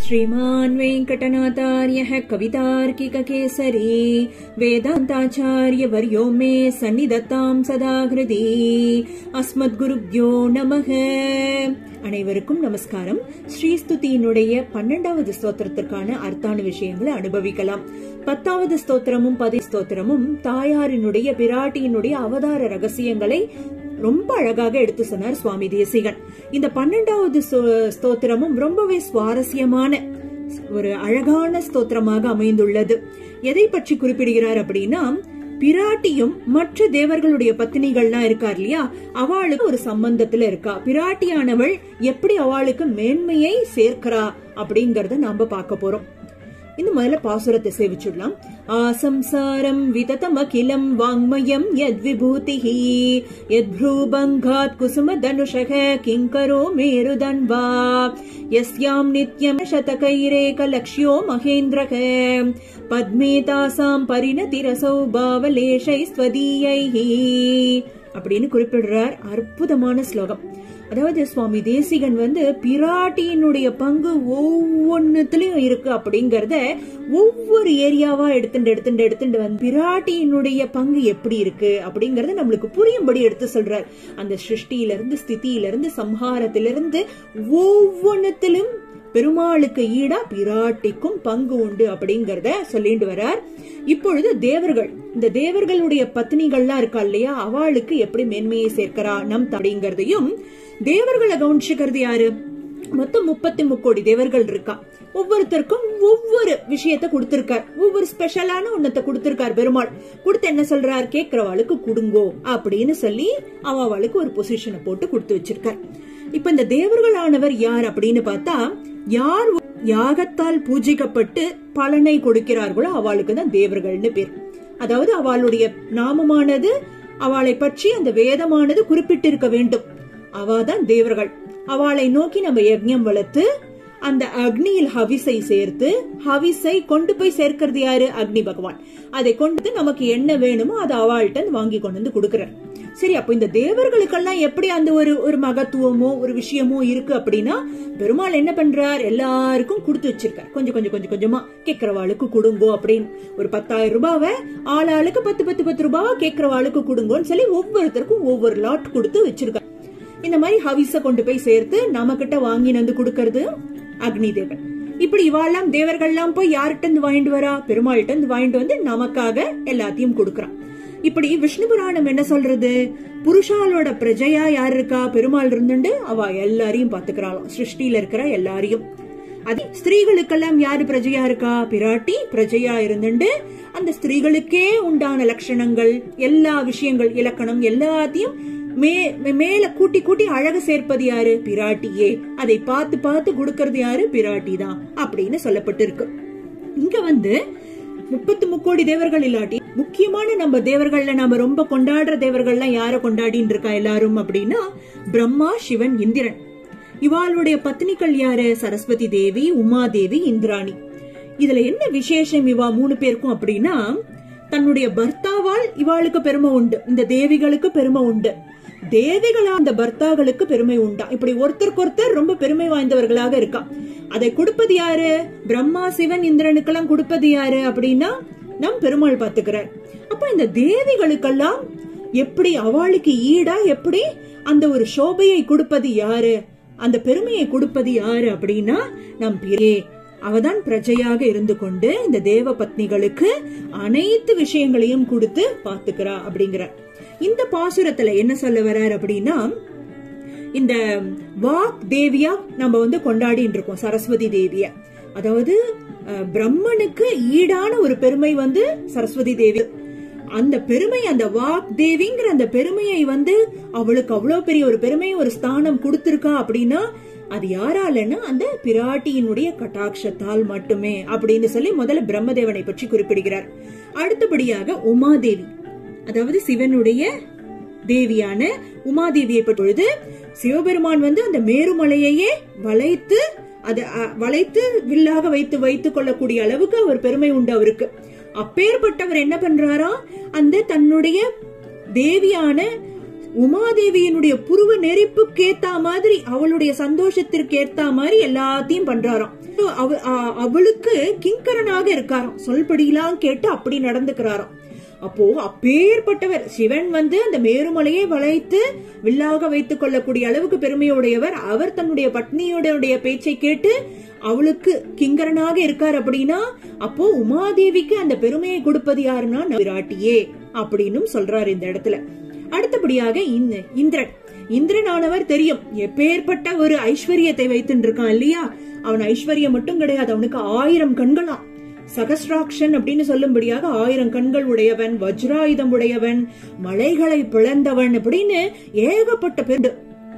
श्रीमान् वेङ्कटनाथार्यः कवितार्किककेसरी वेदान्ताचार्यवर्यो मे सन्निधत्ताम् सदा हृदि அஸ்மத்குருப்யோ நமக அனைவருக்கும் நமஸ்காரம் ஸ்ரீஸ்துதியினுடைய பன்னெண்டாவது ஸ்தோத்திரத்திற்கான அர்த்தான விஷயங்களை அனுபவிக்கலாம் பத்தாவது ஸ்தோத்திரமும் பதி ஸ்தோத்திரமும் தாயாரினுடைய பிராட்டியினுடைய அவதார ரகசியங்களை ரொம்ப அழகாக எடுத்து சொன்னார் சுவாமி தேசிகன் இந்த பன்னெண்டாவது ஸ்தோ- ஸ்தோத்திரமும் ரொம்பவே சுவாரஸ்யமான ஒரு அழகான ஸ்தோத்திரமாக அமைந்துள்ளது எதை பற்றி குறிப்பிடுகிறார் அப்படின்னா பிராட்டியும் மற்ற தேவர்களுடைய பத்தினிகள்லாம் இருக்கார் இல்லையா அவளுக்கு ஒரு சம்பந்தத்துல இருக்கா பிராட்டியானவள் எப்படி அவளுக்கு மேன்மையை சேர்க்கிறா அப்படிங்கறத நாம பார்க்க போறோம் இந்த முதல்ல பாசுரத்தை சேவிச்சுடலாம் ஆசம்சாரம் விததமகிலம் வாங்மயம் யத் விபூதிஹி யத் ப்ரூபங்காத் குசும தனுஷக கிங்கரோ மேருதன்வா யஸ்யாம் நித்யம் சதகைரேக லக்ஷ்யோ மகேந்திரக பத்மே தாசாம் பரிணதிரசௌ பாவலேஷை ஸ்வதீயைஹி அப்படின்னு குறிப்பிடுறார் அற்புதமான ஸ்லோகம் அதாவது சுவாமி தேசிகன் வந்து பிராட்டியினுடைய பங்கு ஒவ்வொன்னுலயும் இருக்கு அப்படிங்கறத ஒவ்வொரு ஏரியாவா எடுத்துட்டு எடுத்துட்டு எடுத்துட்டு வந்து பிராட்டியினுடைய பங்கு எப்படி இருக்கு அப்படிங்கறத நம்மளுக்கு புரியும்படி எடுத்து சொல்றார் அந்த சிருஷ்டியில இருந்து ஸ்திதியில இருந்து சம்ஹாரத்திலிருந்து ஒவ்வொன்னுத்திலும் பெருமாளுக்கு ஈடா பிராட்டிக்கும் பங்கு உண்டு அப்படிங்கறத சொல்லிட்டு வரார் இப்பொழுது தேவர்கள் இந்த தேவர்களுடைய பத்னிகள்லாம் இருக்கா இல்லையா அவளுக்கு எப்படி மேன்மையை சேர்க்கிறா நம் அப்படிங்கறதையும் தேவர்களை கவனிச்சுக்கிறது யாரு மொத்தம் முப்பத்தி முக்கோடி தேவர்கள் இருக்கா ஒவ்வொருத்தருக்கும் ஒவ்வொரு விஷயத்த கொடுத்திருக்கார் ஒவ்வொரு ஸ்பெஷலான ஒன்னத்தை கொடுத்திருக்கார் பெருமாள் கொடுத்து என்ன சொல்றார் கேக்குறவாளுக்கு குடுங்கோ அப்படின்னு சொல்லி அவளுக்கு ஒரு பொசிஷனை போட்டு கொடுத்து வச்சிருக்கார் இப்ப இந்த தேவர்களானவர் யார் அப்படின்னு பார்த்தா யார் யாகத்தால் பூஜிக்கப்பட்டு பலனை கொடுக்கிறார்களோ அவளுக்கு தான் தேவர்கள்னு பேர் அதாவது அவளுடைய நாமமானது அவளை பற்றி அந்த வேதமானது குறிப்பிட்டிருக்க வேண்டும் அவாதான் தேவர்கள் அவளை நோக்கி நம்ம யஜ்ஞம் வளர்த்து அந்த அக்னியில் ஹவிஸை சேர்த்து ஹவிஸை கொண்டு போய் சேர்க்கிறது யாரு அக்னி பகவான் அதை கொண்டு வந்து நமக்கு என்ன வேணுமோ அதை அவள்கிட்ட வாங்கி கொண்டு வந்து கொடுக்கிறார் சரி அப்போ இந்த தேவர்களுக்கெல்லாம் எப்படி அந்த ஒரு ஒரு மகத்துவமோ ஒரு விஷயமோ இருக்கு அப்படின்னா பெருமாள் என்ன பண்றார் எல்லாருக்கும் கொடுத்து வச்சிருக்கார் கொஞ்சம் கொஞ்சம் கொஞ்சம் கொஞ்சமா கேக்குறவாளுக்கு கொடுங்கோ அப்படின்னு ஒரு பத்தாயிரம் ரூபாவை ஆளாளுக்கு பத்து பத்து பத்து ரூபாவா கேக்குறவாளுக்கு கொடுங்கோன்னு சொல்லி ஒவ்வொருத்தருக்கும் ஒவ்வொரு லாட் கொடுத்து வச்சிருக்கார் இந்த மாதிரி ஹவிஸ கொண்டு போய் சேர்த்து நம்ம கிட்ட வாங்கி வந்து கொடுக்கறது அக்னி தேவன் இப்படி இவாள்லாம் தேவர்கள்லாம் போய் யார்கிட்ட இருந்து வாங்கிட்டு வரா பெருமாள்கிட்ட இருந்து வாங்கிட்டு வந்து நமக்காக எல்லாத்தையும் கொடுக்கறான் இப்படி விஷ்ணு புராணம் என்ன சொல்றது புருஷாலோட பிரஜையா யார் இருக்கா பெருமாள் இருந்துண்டு அவ எல்லாரையும் பாத்துக்கிறாளாம் சிருஷ்டியில இருக்கிற எல்லாரையும் அது ஸ்திரீகளுக்கெல்லாம் யாரு பிரஜையா இருக்கா பிராட்டி பிரஜையா இருந்துண்டு அந்த ஸ்திரீகளுக்கே உண்டான லட்சணங்கள் எல்லா விஷயங்கள் இலக்கணம் எல்லாத்தையும் மே மேல கூட்டி கூட்டி அழகு சேர்ப்பது யாரு பிராட்டியே அதை பார்த்து பார்த்து கொடுக்கறது யாரு பிராட்டி தான் அப்படின்னு சொல்லப்பட்டிருக்கு இங்க வந்து முப்பத்து முக்கோடி தேவர்கள் இல்லாட்டி முக்கியமான நம்ம தேவர்கள்ல நம்ம ரொம்ப கொண்டாடுற தேவர்கள்லாம் யார கொண்டாடின்னு இருக்கா எல்லாரும் அப்படின்னா பிரம்மா சிவன் இந்திரன் இவாளுடைய பத்னிகள் யாரு சரஸ்வதி தேவி உமாதேவி இந்திராணி இதுல என்ன விசேஷம் இவா மூணு பேருக்கும் அப்படின்னா தன்னுடைய பர்த்தாவால் இவாளுக்கு பெருமை உண்டு இந்த தேவிகளுக்கு பெருமை உண்டு தேவிகளா அந்த பர்த்தாக்களுக்கு பெருமை உண்டா இப்படி ஒருத்தருக்கு ஒருத்தர் ரொம்ப பெருமை வாய்ந்தவர்களாக இருக்கா அதை கொடுப்பது யாரு பிரம்மா சிவன் இந்திரனுக்கெல்லாம் கொடுப்பது யாரு அப்படின்னா நம் பெருமாள் பாத்துக்கிறார் அப்ப இந்த தேவிகளுக்கெல்லாம் எப்படி அவளுக்கு ஈடா எப்படி அந்த ஒரு சோபையை கொடுப்பது யாரு அந்த பெருமையை கொடுப்பது யாரு அப்படின்னா நம் பிரே அவதான் பிரஜையாக இருந்து கொண்டு இந்த தேவ பத்னிகளுக்கு அனைத்து விஷயங்களையும் கொடுத்து பாத்துக்கிறா அப்படிங்கிறார் இந்த பாசுரத்துல என்ன சொல்ல வர்றார் அப்படின்னா இந்த வாக் தேவியா நம்ம வந்து கொண்டாடிட்டு இருக்கோம் சரஸ்வதி தேவிய அதாவது அஹ், பிரம்மனுக்கு ஈடான ஒரு பெருமை வந்து சரஸ்வதி தேவி அந்த பெருமை அந்த வாக் தேவிங்கிற அந்த பெருமையை வந்து அவளுக்கு அவ்வளவு பெரிய ஒரு பெருமை ஒரு ஸ்தானம் கொடுத்திருக்கா அப்படின்னா அது யாராலன்னா அந்த பிராட்டியினுடைய கட்டாட்சத்தால் மட்டுமே அப்படின்னு சொல்லி முதல்ல பிரம்மதேவனை பற்றி குறிப்பிடுகிறார் அடுத்தபடியாக உமாதேவி அதாவது சிவனுடைய தேவியான உமாதேவியை பொழுது சிவபெருமான் வந்து அந்த மேருமலையையே வளைத்து அதை அ, வளைத்து வில்லாக வைத்து வைத்துக் கொள்ளக்கூடிய அளவுக்கு அவர் பெருமை உண்டு அவருக்கு அப்பேற்பட்டவர் என்ன பண்றாரா அந்த தன்னுடைய தேவியான உமாதேவியினுடைய புருவ நெருப்புக்கு ஏத்தா மாதிரி அவளுடைய சந்தோஷத்திற்கு ஏத்தா மாதிரி எல்லாத்தையும் பண்றாராம் அவ- அ- அவளுக்கு கிங்கரனாக இருக்காராம் சொல்படியெல்லாம் கேட்டு அப்படி நடந்துக்கிறாராம் அப்போ அப்பேற்பட்டவர் சிவன் வந்து அந்த மேருமலையை வளைத்து வில்லாக வைத்துக் கொள்ளக்கூடிய அளவுக்கு பெருமையுடையவர் அவர் தன்னுடைய பத்னியோடைய பேச்சை கேட்டு அவளுக்கு கிங்கரனாக இருக்கார் அப்படின்னா அப்போ உமாதேவிக்கு அந்த பெருமையை கொடுப்பது யாருன்னா நம்ம விராட்டியே அப்படின்னும் சொல்றாரு இந்த இடத்துல அடுத்தபடியாக இந்த இந்திரன் இந்திரனானவர் தெரியும் எப்பேற்பட்ட ஒரு ஐஸ்வர்யத்தை வைத்துட்டு இருக்கான் இல்லையா அவன் ஐஸ்வர்யம் மட்டும் கிடையாது அவனுக்கு ஆயிரம் கண்களாம் சகஸ்ராக்ஷன் அப்படின்னு சொல்லும்படியாக ஆயிரம் கண்கள் உடையவன் வஜ்ராயுதம் உடையவன் மலைகளை பிளந்தவன் அப்படின்னு ஏகப்பட்ட பேர்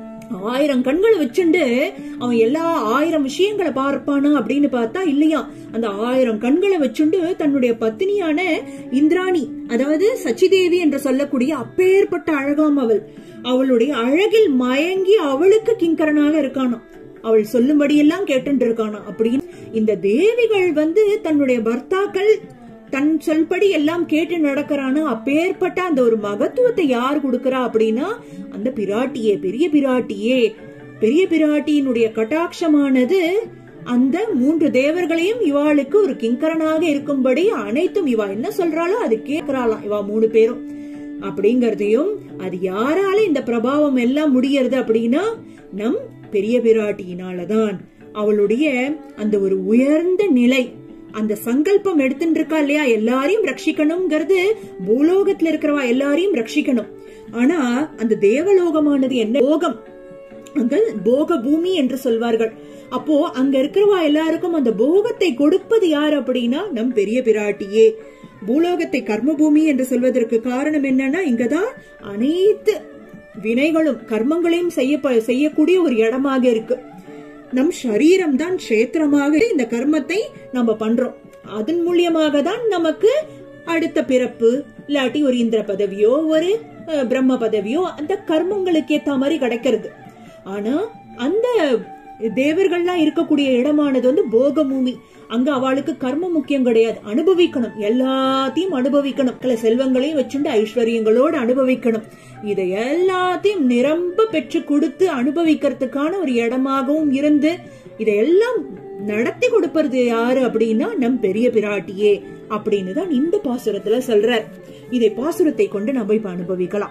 ஆயிரம் கண்களை வச்சுண்டு அவன் எல்லா ஆயிரம் விஷயங்களை பார்ப்பானா அப்படின்னு பார்த்தா இல்லையா அந்த ஆயிரம் கண்களை வச்சுண்டு தன்னுடைய பத்தினியான இந்திராணி அதாவது சச்சிதேவி என்று சொல்லக்கூடிய அப்பேற்பட்ட அழகாம் அவள் அவளுடைய அழகில் மயங்கி அவளுக்கு கிங்கரனாக இருக்கானாம் அவள் சொல்லும்படியெல்லாம் கேட்டு இருக்கானா அப்படின்னு இந்த தேவிகள் வந்து தன்னுடைய பர்த்தாக்கள் தன் சொல்படி எல்லாம் கேட்டு நடக்கிறானா அப்பேற்பட்ட அந்த ஒரு மகத்துவத்தை யார் கொடுக்கறா அப்படின்னா அந்த பிராட்டியே பெரிய பிராட்டியே பெரிய பிராட்டியினுடைய கட்டாட்சமானது அந்த மூன்று தேவர்களையும் இவாளுக்கு ஒரு கிங்கரனாக இருக்கும்படி அனைத்தும் இவா என்ன சொல்றாளோ அது கேட்கிறாளாம் இவா மூணு பேரும் அப்படிங்கறதையும் அது யாரால இந்த பிரபாவம் எல்லாம் முடியறது அப்படின்னா நம் பெரிய பிராட்டியினாலதான் அவளுடைய அந்த ஒரு உயர்ந்த நிலை அந்த சங்கல்பம் எடுத்துட்டு இருக்கா இல்லையா எல்லாரையும் ரட்சிக்கணும்ங்கிறது பூலோகத்துல இருக்கிறவா எல்லாரையும் ரட்சிக்கணும் ஆனா அந்த தேவலோகமானது என்ன லோகம் அங்க போக பூமி என்று சொல்வார்கள் அப்போ அங்க இருக்கிறவா எல்லாருக்கும் அந்த போகத்தை கொடுப்பது யார் அப்படின்னா நம் பெரிய பிராட்டியே பூலோகத்தை கர்ம பூமி என்று சொல்வதற்கு காரணம் என்னன்னா இங்கதான் அனைத்து வினைகளும் கர்மங்களையும் செய்ய செய்யக்கூடிய ஒரு இடமாக இருக்கு நம் சரீரம் தான் கஷேத்திரமாக இந்த கர்மத்தை நம்ம பண்றோம் அதன் மூலியமாக தான் நமக்கு அடுத்த பிறப்பு இல்லாட்டி ஒரு இந்திர பதவியோ ஒரு அஹ், பிரம்ம பதவியோ அந்த கர்மங்களுக்கு ஏத்த மாதிரி கிடைக்கிறது ஆனா அந்த தேவர்கள்லாம் இருக்கக்கூடிய இடமானது வந்து போகபூமி அங்க அவளுக்கு கர்ம முக்கியம் கிடையாது அனுபவிக்கணும் எல்லாத்தையும் அனுபவிக்கணும் சில செல்வங்களையும் வச்சுண்டு ஐஸ்வர்யங்களோடு அனுபவிக்கணும் இதை எல்லாத்தையும் நிரம்ப பெற்று கொடுத்து அனுபவிக்கிறதுக்கான ஒரு இடமாகவும் இருந்து இதையெல்லாம் நடத்தி கொடுப்பது யாரு அப்படின்னா நம் பெரிய பிராட்டியே அப்படின்னு தான் இந்த பாசுரத்துல சொல்றார் இதை பாசுரத்தை கொண்டு நம்ம இப்ப அனுபவிக்கலாம்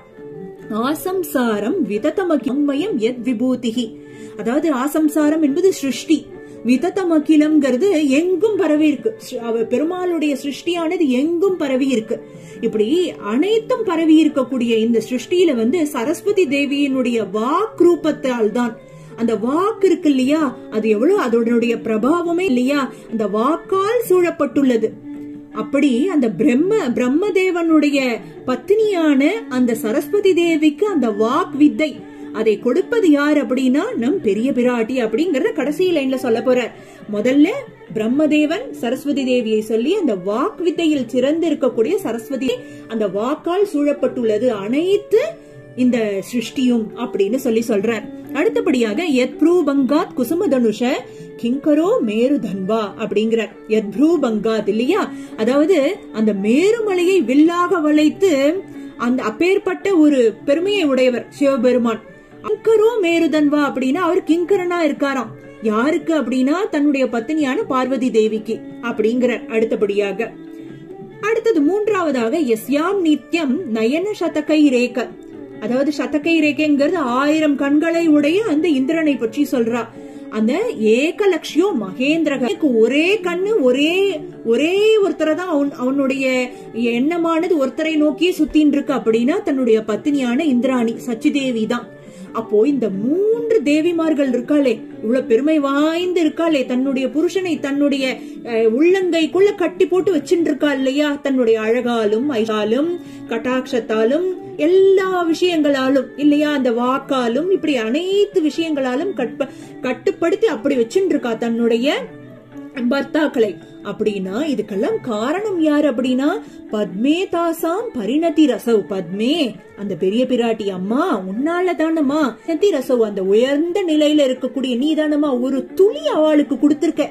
ஆசம்சாரம் விததமகிமயம் எத் விபூதிகி அதாவது ஆசம்சாரம் என்பது சிருஷ்டி விததமகிலம்ங்கிறது எங்கும் பரவி இருக்கு ஸ்ரீ- அவ பெருமாளுடைய சிருஷ்டியானது எங்கும் பரவி இருக்கு இப்படி அனைத்தும் பரவி இருக்கக்கூடிய இந்த சிருஷ்டியில வந்து சரஸ்வதி தேவியினுடைய வாக்ரூபத்தால் தான் அந்த வாக்கு இருக்கு இல்லையா அது எவ்வளவு அதனுடைய பிரபாவமே இல்லையா அந்த வாக்கால் சூழப்பட்டுள்ளது அப்படி அந்த பிரம்ம பிரம்மதேவனுடைய பத்தினியான அந்த சரஸ்வதி தேவிக்கு அந்த வாக் வித்தை அதை கொடுப்பது யார் அப்படின்னா நம் பெரிய பிராட்டி அப்படிங்கறத கடைசி லைன்ல சொல்ல போறார் முதல்ல பிரம்மதேவன் சரஸ்வதி தேவியை சொல்லி அந்த வாக் வித்தையில் சிறந்து இருக்கக்கூடிய சரஸ்வதி அந்த வாக்கால் சூழப்பட்டுள்ளது அனைத்து இந்த சிருஷ்டியும் அப்படின்னு சொல்லி சொல்றார் அடுத்தபடியாக யத்ரூபங்காத் குசுமதனுஷ கிங்கரோ மேரு தன்வா அப்படிங்கிறார் யத்ரூபங்காத் இல்லையா அதாவது அந்த மேருமலையை வில்லாக வளைத்து அந்த அப்பேற்பட்ட ஒரு பெருமையை உடையவர் சிவபெருமான் கிங்கரோ மேருதன்வா அப்படின்னா அவர் கிங்கரனா இருக்காராம் யாருக்கு அப்படின்னா தன்னுடைய பத்தினியான பார்வதி தேவிக்கு அப்படிங்கிறார் அடுத்தபடியாக அடுத்தது மூன்றாவதாக எஸ்யாம் நித்யம் நயன சதகை ரேக அதாவது சதகை ரேகைங்கிறது ஆயிரம் கண்களை உடைய அந்த இந்திரனை பற்றி சொல்றா அந்த ஏகலட்சியோ மகேந்திரகனுக்கு ஒரே கண்ணு ஒரே ஒரே ஒருத்தரை தான் அவன் அவனுடைய எண்ணமானது ஒருத்தரை நோக்கியே சுத்தின்னு இருக்கு அப்படின்னா தன்னுடைய பத்தினியான இந்திராணி சச்சிதேவி தான் அப்போ இந்த மூன்று தேவிமார்கள் இருக்காளே இவ்வளவு பெருமை வாய்ந்து இருக்காளே தன்னுடைய புருஷனை தன்னுடைய அஹ், உள்ளங்கைக்குள்ள கட்டி போட்டு வச்சுட்டு இருக்கா இல்லையா தன்னுடைய அழகாலும் ஐசாலும் கட்டாட்சத்தாலும் எல்லா விஷயங்களாலும் இல்லையா அந்த வாக்காலும் இப்படி அனைத்து விஷயங்களாலும் கட்ப கட்டுப்படுத்தி அப்படி வச்சுட்டு இருக்கா தன்னுடைய பர்த்தாக்களை அப்படின்னா இதுக்கெல்லாம் காரணம் யார் அப்படின்னா பத்மே தாசாம் பரிணதி ரசவ் பத்மே அந்த பெரிய பிராட்டி அம்மா உன்னால தானம்மா நதி ரசவ் அந்த உயர்ந்த நிலையில இருக்கக்கூடிய நீ தானம்மா ஒரு துளி அவளுக்கு கொடுத்திருக்க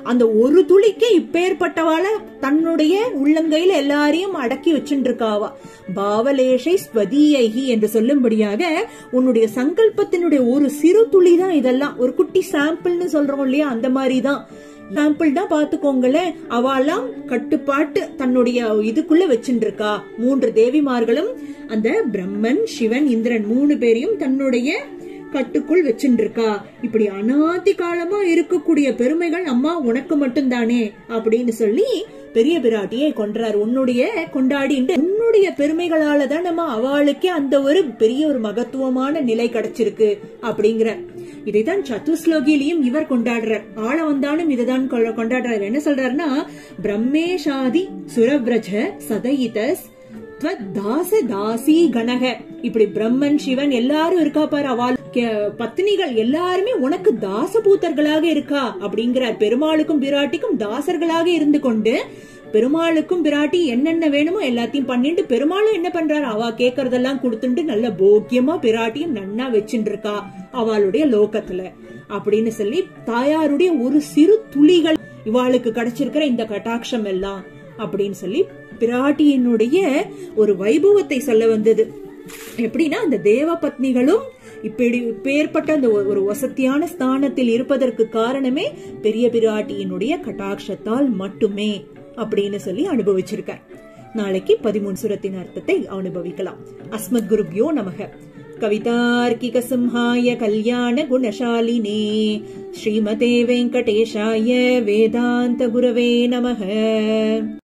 அந்த ஒரு துளிக்கு இப்பேற்பட்டவாள தன்னுடைய உள்ளங்கையில எல்லாரையும் அடக்கி வச்சுட்டு இருக்காவா பாவலேஷை ஸ்வதீயகி என்று சொல்லும்படியாக உன்னுடைய சங்கல்பத்தினுடைய ஒரு சிறு துளி தான் இதெல்லாம் ஒரு குட்டி சாம்பிள்னு சொல்றோம் இல்லையா அந்த மாதிரி தான் சாம்பிள் தான் பாத்துக்கோங்களேன் அவெல்லாம் கட்டுப்பாட்டு தன்னுடைய இதுக்குள்ள வச்சுட்டு இருக்கா மூன்று தேவிமார்களும் அந்த பிரம்மன் சிவன் இந்திரன் மூணு பேரையும் தன்னுடைய கட்டுக்குள் வச்சுருக்கா இப்படி அனாதி காலமா இருக்கக்கூடிய பெருமைகள் அம்மா உனக்கு மட்டும்தானே அப்படின்னு சொல்லி பெரிய பிராட்டியை கொன்றார் உன்னுடைய கொண்டாடிட்டு உன்னுடைய பெருமைகளால தான் நம்ம அவளுக்கே அந்த ஒரு பெரிய ஒரு மகத்துவமான நிலை கிடைச்சிருக்கு அப்படிங்கிற இதைதான் சத்துஸ்லோகிலையும் இவர் கொண்டாடுறார் ஆள வந்தாலும் இதுதான் கொ- கொண்டாடுறார் என்ன சொல்றாருன்னா பிரம்மேஷாதி சுரவ்ரஜ சதயிதஸ் த்வத் தாச தாசி கணக இப்படி பிரம்மன் சிவன் எல்லாரும் இருக்கா பாரு அவள் கே- பத்னிகள் எல்லாருமே உனக்கு தாசபூத்தர்களாக இருக்கா அப்படிங்கிறார் பெருமாளுக்கும் பிராட்டிக்கும் தாசர்களாக இருந்து கொண்டு பெருமாளுக்கும் பிராட்டி என்னென்ன வேணுமோ எல்லாத்தையும் பண்ணிட்டு பெருமாளும் என்ன பண்றாரு அவ கேக்குறதெல்லாம் கொடுத்துட்டு நல்ல போக்கியமா பிராட்டியும் நன்னா வச்சுட்டு இருக்கா அவளுடைய லோகத்துல அப்படின்னு சொல்லி தாயாருடைய ஒரு சிறு துளிகள் இவாளுக்கு கிடைச்சிருக்கிற இந்த கட்டாட்சம் எல்லாம் அப்படின்னு சொல்லி பிராட்டியினுடைய ஒரு வைபவத்தை சொல்ல வந்தது எப்படின்னா அந்த தேவ பத்னிகளும் இப்படி இப்பேற்பட்ட அந்த ஒரு- ஒரு வசத்தியான ஸ்தானத்தில் இருப்பதற்கு காரணமே பெரிய பிராட்டியினுடைய கட்டாட்சத்தால் மட்டுமே அப்படின்னு சொல்லி அனுபவிச்சிருக்கார் நாளைக்கு பதிமூணு சுரத்தின் அர்த்தத்தை அனுபவிக்கலாம் அஸ்மத் குருப்யோ நமக கவிதார்க்கிக சிம்ஹாய கல்யாண குணசாலினே ஸ்ரீமதே வெங்கடேஷாய வேதாந்த குரவே நமக